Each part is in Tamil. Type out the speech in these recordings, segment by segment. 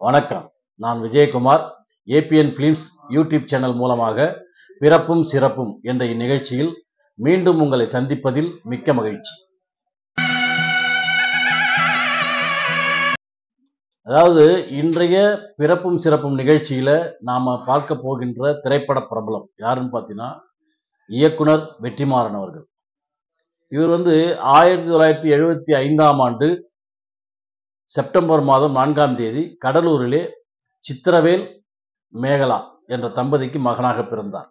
வணக்கம் நான் Vijayakumar ABN films YouTube channel மூலமாக பிறப்பும் சிறப்பும் என்ற இந்நிகழ்ச்சியில் மீண்டும் உங்களை சந்திப்பதில் மிக்க மகிழ்ச்சி அதாவது இன்றைய பிறப்பும் சிறப்பும் நிகழ்ச்சியில நாம பார்க்க போகின்ற திரைப்பட பிரபலம் யாருன்னு பார்த்தீங்கன்னா இயக்குனர் வெற்றிமாறன் அவர்கள் இவர் வந்து ஆயிரத்தி தொள்ளாயிரத்தி எழுபத்தி ஐந்தாம் ஆண்டு செப்டம்பர் மாதம் நான்காம் தேதி கடலூரிலே சித்திரவேல் மேகலா என்ற தம்பதிக்கு மகனாக பிறந்தார்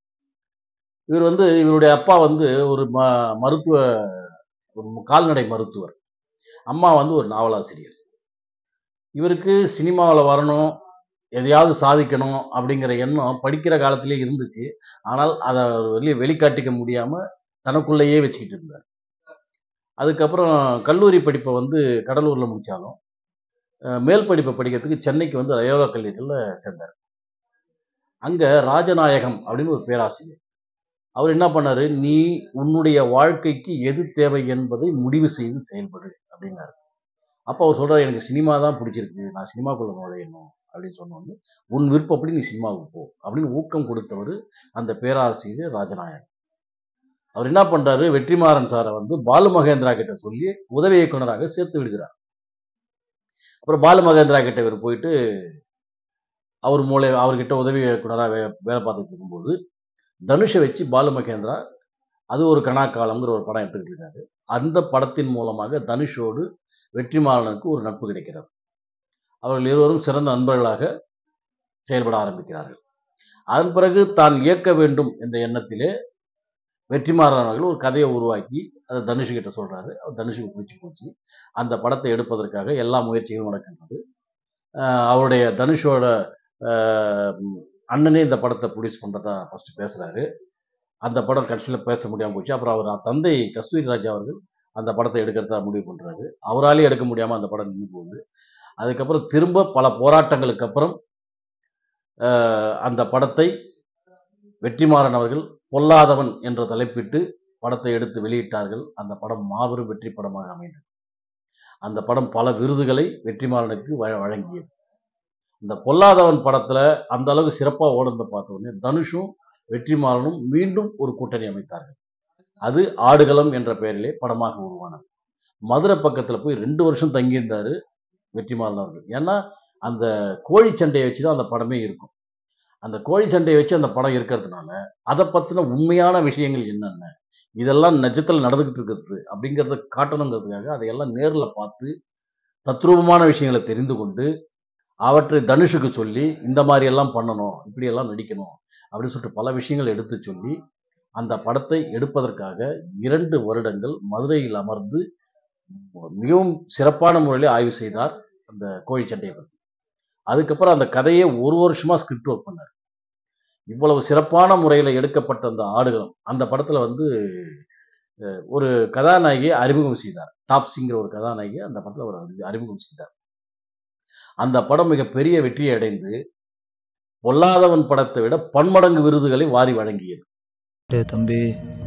இவர் வந்து இவருடைய அப்பா வந்து ஒரு ம மருத்துவ ஒரு கால்நடை மருத்துவர் அம்மா வந்து ஒரு நாவலாசிரியர் இவருக்கு சினிமாவில் வரணும் எதையாவது சாதிக்கணும் அப்படிங்கிற எண்ணம் படிக்கிற காலத்திலே இருந்துச்சு ஆனால் அதை வெளியே வெளிக்காட்டிக்க முடியாமல் தனக்குள்ளேயே வச்சுக்கிட்டு இருந்தார் அதுக்கப்புறம் கல்லூரி படிப்பை வந்து கடலூரில் முடித்தாலும் மேல் படிப்பை படிக்கிறதுக்கு சென்னைக்கு வந்து அயோலா கல்லூரியில் சேர்ந்தார் அங்கே ராஜநாயகம் அப்படின்னு ஒரு பேராசிரியர் அவர் என்ன பண்ணாரு நீ உன்னுடைய வாழ்க்கைக்கு எது தேவை என்பதை முடிவு செய்து செயல்படு அப்படின்னாரு அப்போ அவர் சொல்றாரு எனக்கு சினிமா தான் பிடிச்சிருக்கு நான் சினிமாக்குள்ள நுழையணும் அப்படின்னு சொன்னோன்னு உன் விருப்பப்படி நீ சினிமாவுக்கு போ அப்படின்னு ஊக்கம் கொடுத்தவர் அந்த பேராசிரியர் ராஜநாயகம் அவர் என்ன பண்றாரு வெற்றிமாறன் சாரை வந்து பாலு மகேந்திரா கிட்ட சொல்லி உதவி இயக்குனராக சேர்த்து விடுகிறார் அப்புறம் பாலு மகேந்திரா கிட்ட இவர் போயிட்டு அவர் மூளை அவர்கிட்ட உதவி இயக்குனராக வே வேலை பார்த்துட்டு இருக்கும்போது தனுஷை வச்சு பாலு மகேந்திரா அது ஒரு கணாக்காலம்ங்கிற ஒரு படம் எடுத்துக்கிட்டு இருக்காரு அந்த படத்தின் மூலமாக தனுஷோடு வெற்றிமாறனுக்கு ஒரு நட்பு கிடைக்கிறது அவர்கள் இருவரும் சிறந்த நண்பர்களாக செயல்பட ஆரம்பிக்கிறார்கள் அதன் பிறகு தான் இயக்க வேண்டும் என்ற எண்ணத்திலே வெற்றிமாறன் அவர்கள் ஒரு கதையை உருவாக்கி அதை தனுஷ் கிட்ட சொல்றாரு அவர் தனுஷுக்கு பிடிச்சி போச்சு அந்த படத்தை எடுப்பதற்காக எல்லா முயற்சிகளும் நடக்கின்றது ஆஹ் அவருடைய தனுஷோட ஆஹ் அண்ணனே இந்த படத்தை ப்ரொடியூஸ் பண்ணுறதா ஃபர்ஸ்ட் பேசுறாரு அந்த படம் கடைசியில் பேச முடியாமல் போச்சு அப்புறம் அவர் தந்தை கஸ்தூரி ராஜா அவர்கள் அந்த படத்தை எடுக்கிறதா முடிவு பண்ணுறாரு அவராலே எடுக்க முடியாமல் அந்த படம் நின்று போகுது அதுக்கப்புறம் திரும்ப பல போராட்டங்களுக்கு அப்புறம் ஆஹ் அந்த படத்தை வெற்றிமாறன் அவர்கள் பொல்லாதவன் என்ற தலைப்பிட்டு படத்தை எடுத்து வெளியிட்டார்கள் அந்த படம் மாபெரும் வெற்றி படமாக அமைந்தது அந்த படம் பல விருதுகளை வெற்றிமாறனுக்கு வ- வழங்கியது இந்த பொல்லாதவன் படத்துல அந்த அளவுக்கு சிறப்பாக ஓடுறத பார்த்த உடனே தனுஷும் வெற்றிமாறனும் மீண்டும் ஒரு கூட்டணி அமைத்தார்கள் அது ஆடுகளம் என்ற பெயரிலே படமாக உருவானது மதுரை பக்கத்துல போய் ரெண்டு வருஷம் தங்கியிருந்தாரு வெற்றிமாறன் அவர்கள் ஏன்னா அந்த கோழி சண்டையை வச்சு தான் அந்த படமே இருக்கும் அந்த கோழி சண்டையை வச்சு அந்த படம் இருக்கிறதுனால அதை பற்றின உண்மையான விஷயங்கள் என்னென்ன இதெல்லாம் நிஜத்தில் நடந்துக்கிட்டு இருக்கிறது அப்படிங்கிறத காட்டணுங்கிறதுக்காக அதையெல்லாம் நேரில் பார்த்து தத்ரூபமான விஷயங்களை தெரிந்து கொண்டு அவற்றை தனுஷுக்கு சொல்லி இந்த மாதிரி எல்லாம் பண்ணணும் இப்படியெல்லாம் நடிக்கணும் அப்படின்னு சொல்லிட்டு பல விஷயங்கள் எடுத்து சொல்லி அந்த படத்தை எடுப்பதற்காக இரண்டு வருடங்கள் மதுரையில் அமர்ந்து மிகவும் சிறப்பான முறையில் ஆய்வு செய்தார் அந்த கோழி சண்டையை பற்றி அதுக்கப்புறம் அந்த கதையை ஒரு வருஷமா ஸ்கிரிப்ட் ஒர்க் பண்ணார் இவ்வளவு சிறப்பான முறையில் எடுக்கப்பட்ட அந்த ஆடுகளம் அந்த படத்துல வந்து அஹ், ஒரு கதாநாயகியை அறிமுகம் செய்தார் டாப்ஸிங்கிற ஒரு கதாநாயகி அந்த படத்துல அவர் அறி- அறிமுகம் செய்தார் அந்த படம் மிகப்பெரிய வெற்றியை அடைந்து பொல்லாதவன் படத்தை விட பன்மடங்கு விருதுகளை வாரி வழங்கியது டேய் தம்பி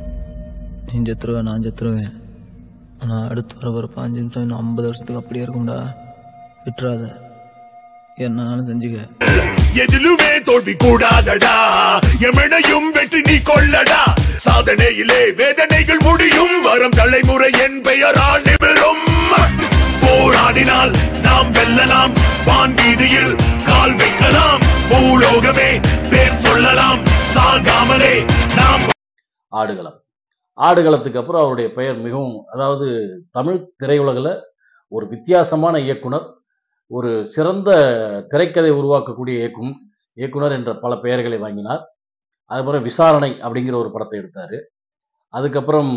நீ செத்துருவேன் நான் செத்துருவேன் ஆனால் அடுத்து வர ஒரு பாஞ்சு நிமிஷம் இன்னும் ஐம்பது வருஷத்துக்கு அப்படியே இருக்கும்டா விட்டுறாத என்னன்னாலும் செஞ்சுக்க எதிலுமே தோல்வி கூடாதடா எமனையும் வெற்றி நீ கொள்ளடா சாதனையிலே வேதனைகள் முடியும் வரும் தலைமுறை என் பெயரால் நிமிரும் போராடினால் நாம் வெல்லலாம் வான் வீதியில் கால் வைக்கலாம் பூலோகமே பேர் சொல்லலாம் சாகாமலே நாம் ஆடுகளம் ஆடுகளத்துக்கு அப்புறம் அவருடைய பெயர் மிகவும் அதாவது தமிழ் திரையுலகில் ஒரு வித்தியாசமான இயக்குனர் ஒரு சிறந்த திரைக்கதை உருவாக்கக்கூடிய இயக்கும் இயக்குனர் என்ற பல பெயர்களை வாங்கினார் அதுக்கப்புறம் விசாரணை அப்படிங்கிற ஒரு படத்தை எடுத்தார் அதுக்கப்புறம்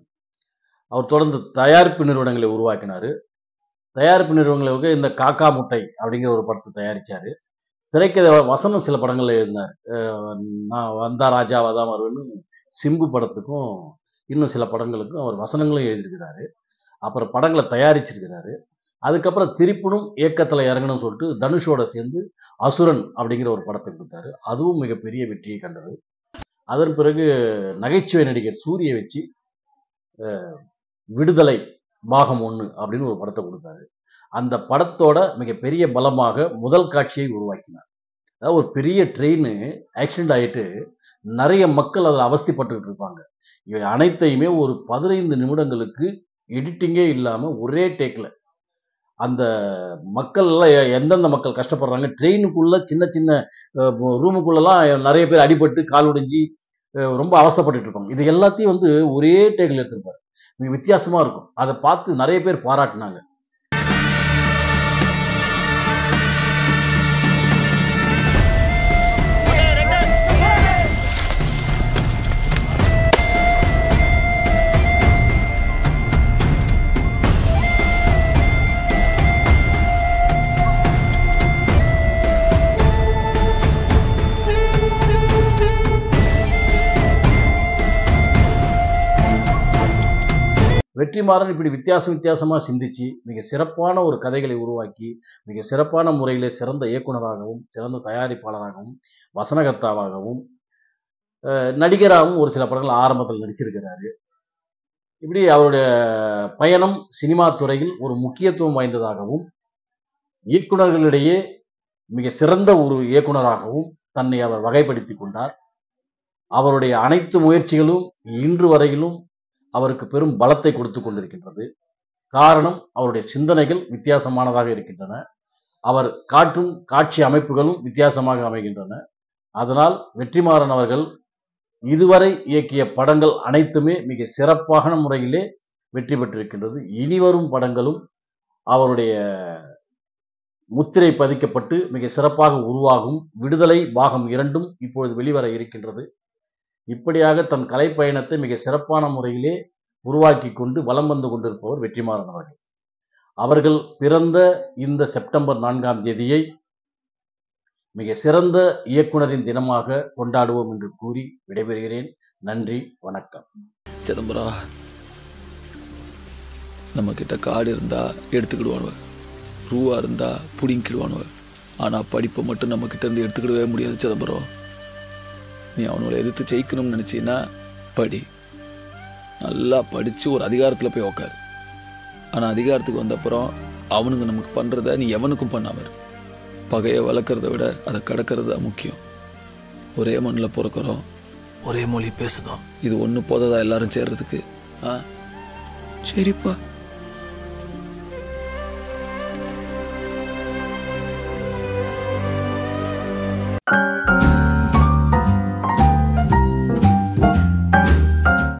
அவர் தொடர்ந்து தயாரிப்பு நிறுவனங்களை உருவாக்கினார் தயாரிப்பு நிறுவனங்களுக்கு இந்த காக்கா முட்டை அப்படிங்கிற ஒரு படத்தை தயாரித்தார் திரைக்கதை வசனம் சில படங்கள் எழுதினார் அஹ் நான் வந்தா ராஜாவா தான் வருவேன்னு சிம்பு படத்துக்கும் இன்னும் சில படங்களுக்கும் அவர் வசனங்களும் எழுதியிருக்கிறாரு அப்புறம் படங்களை தயாரிச்சிருக்கிறாரு அதுக்கப்புறம் திருப்பினும் இயக்கத்தில் இறங்கணும்னு சொல்லிட்டு தனுஷோட சேர்ந்து அசுரன் அப்படிங்கிற ஒரு படத்தை கொடுத்தாரு அதுவும் மிகப்பெரிய வெற்றியை கண்டது அதன் பிறகு நகைச்சுவை நடிகர் சூரியை வச்சு அஹ், விடுதலை பாகம் ஒன்று அப்படின்னு ஒரு படத்தை கொடுத்தாரு அந்த படத்தோட மிகப்பெரிய பலமாக முதல் காட்சியை உருவாக்கினார் அதாவது ஒரு பெரிய ட்ரெயின் ஆக்சிடென்ட் ஆகிட்டு நிறைய மக்கள் அதில் அவஸ்திப்பட்டுக்கிட்டு இருப்பாங்க இவை அனைத்தையுமே ஒரு பதினைந்து நிமிடங்களுக்கு எடிட்டிங்கே இல்லாமல் ஒரே டேக்கில் அந்த மக்கள் எல்லாம் எ- எந்தெந்த மக்கள் கஷ்டப்படுறாங்க ட்ரெயினுக்குள்ள சின்ன சின்ன ரூமுக்குள்ளெல்லாம் நிறைய பேர் அடிபட்டு கால் உடைஞ்சி அஹ், ரொம்ப அவஸ்தைப்பட்டுட்டு இருப்பாங்க இது எல்லாத்தையும் வந்து ஒரே டேக்கில் எடுத்திருப்பாரு மிக வித்தியாசமா இருக்கும் அதை பார்த்து நிறைய பேர் பாராட்டினாங்க வெற்றிமாறன் இப்படி வித்தியாசம் வித்தியாசமாக சிந்திச்சு மிக சிறப்பான ஒரு கதைகளை உருவாக்கி மிக சிறப்பான முறையில் சிறந்த இயக்குனராகவும் சிறந்த தயாரிப்பாளராகவும் வசனகர்த்தாவாகவும் அஹ், நடிகராகவும் ஒரு சில படங்கள் ஆரம்பத்தில் நடிச்சிருக்கிறாரு இப்படி அவருடைய பயணம் சினிமா துறையில் ஒரு முக்கியத்துவம் வாய்ந்ததாகவும் இயக்குனர்களிடையே மிக சிறந்த ஒரு இயக்குனராகவும் தன்னை அவர் வகைப்படுத்தி கொண்டார் அவருடைய அனைத்து முயற்சிகளும் இன்று வரையிலும் அவருக்கு பெரும் பலத்தை கொடுத்து கொண்டிருக்கின்றது காரணம் அவருடைய சிந்தனைகள் வித்தியாசமானதாக இருக்கின்றன அவர் காட்டும் காட்சி அமைப்புகளும் வித்தியாசமாக அமைகின்றன அதனால் வெற்றிமாறன் அவர்கள் இதுவரை இயக்கிய படங்கள் அனைத்துமே மிக சிறப்பான முறையிலே வெற்றி பெற்றிருக்கின்றது இனிவரும் படங்களும் அவருடைய முத்திரை பதிக்கப்பட்டு மிக சிறப்பாக உருவாகும் விடுதலை பாகம் இரண்டும் இப்பொழுது வெளிவர இருக்கின்றது இப்படியாக தன் கலைப்பயணத்தை மிக சிறப்பான முறையிலே உருவாக்கி கொண்டு வலம் வந்து கொண்டிருப்பவர் வெற்றிமாறன் அவர்கள் அவர்கள் பிறந்த இந்த செப்டம்பர் நான்காம் தேதியை மிக சிறந்த இயக்குனரின் தினமாக கொண்டாடுவோம் என்று கூறி விடைபெறுகிறேன் நன்றி வணக்கம் சிதம்பரம் நம்ம கிட்ட காடு இருந்தா எடுத்துக்கிடுவானுவ ரூவா இருந்தா புடிங்கிடுவானுவ ஆனா படிப்பை மட்டும் நம்ம கிட்ட இருந்து எடுத்துக்கிடவே முடியாது சிதம்பரம் நீ அவனுங்களை எதிர்த்து ஜெயிக்கணும்னு நினைச்சீன்னா படி நல்லா படிச்சு ஒரு அதிகாரத்துல போய் உக்காரு ஆனா அதிகாரத்துக்கு வந்த அப்புறம் அவனுங்க நமக்கு பண்றத நீ எவனுக்கும் பண்ணாம இரு. பகையை வளர்க்கறத விட அதை கடக்கிறது தான் முக்கியம் ஒரே மண்ணில் பிறக்கிறோம் ஒரே மொழி பேசுதோம் இது ஒன்று போததா எல்லாரும் சேர்றதுக்கு ஆ சரிப்பா